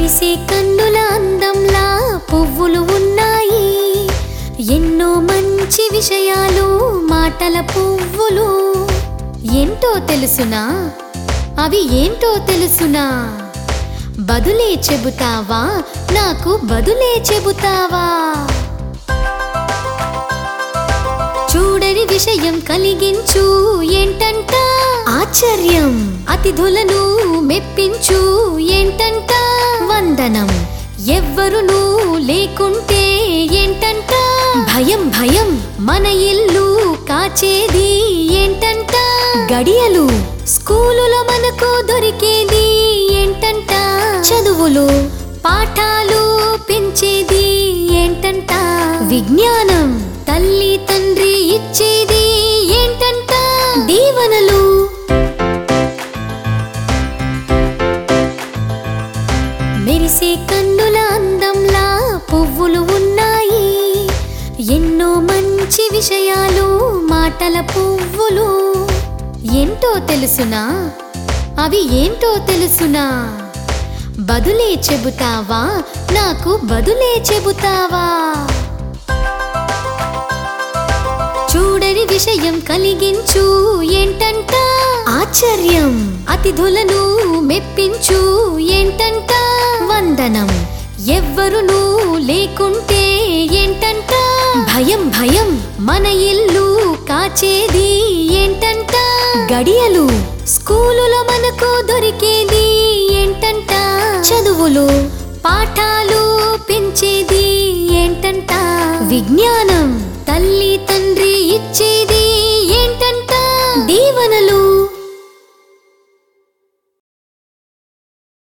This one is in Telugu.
మెరిసే కన్నుల అందంలా పువ్వులు ఉన్నాయి ఎన్నో మంచి విషయాలు మాటల పువ్వులు ఏంటో తెలుసునా అవి ఏంటో తెలుసునా బదులే చెబుతావా నాకు బదులే చెబుతావా చూడని విషయం కలిగించు ఏంటంట ఆశ్చర్యం అతిథులను మెప్పించు ఏంటంట వందనం ఎవ్వరును లేకుంటే ఏంటంట భయం భయం మన ఇల్లు కాచేది ఏంటంట గడియలు స్కూలులో మనకు దొరికేది ఏంటంట చదువులు పాఠాలు పెంచేది ఏంటంట విజ్ఞానం తల్లి తండ్రి ఇచ్చేది ఏంటంట దీవెనలు మెరిసే కన్నుల అందంలా పువ్వులు ఉన్నాయి ఎన్నో మంచి విషయాలు మాటల పువ్వులు ఏంటో తెలుసునా అవి ఏంటో తెలుసునా బదులే చెబుతావా నాకు బదులే చెబుతావా చూడని విషయం కలిగించు ఏంటంట ఆశ్చర్యం అతిథులను మెప్పించు ఏంటంట వందనం ఎవ్వరును లేకుంటే ఏంటంట భయం భయం మన ఇల్లు కాచేది ఏంటంట గడియలు స్కూలులో మనకు దొరికేది ఏంటంట చదువులు పాఠాలు పెంచేది ఏంటంట విజ్ఞానం తల్లి తండ్రి ఇచ్చేది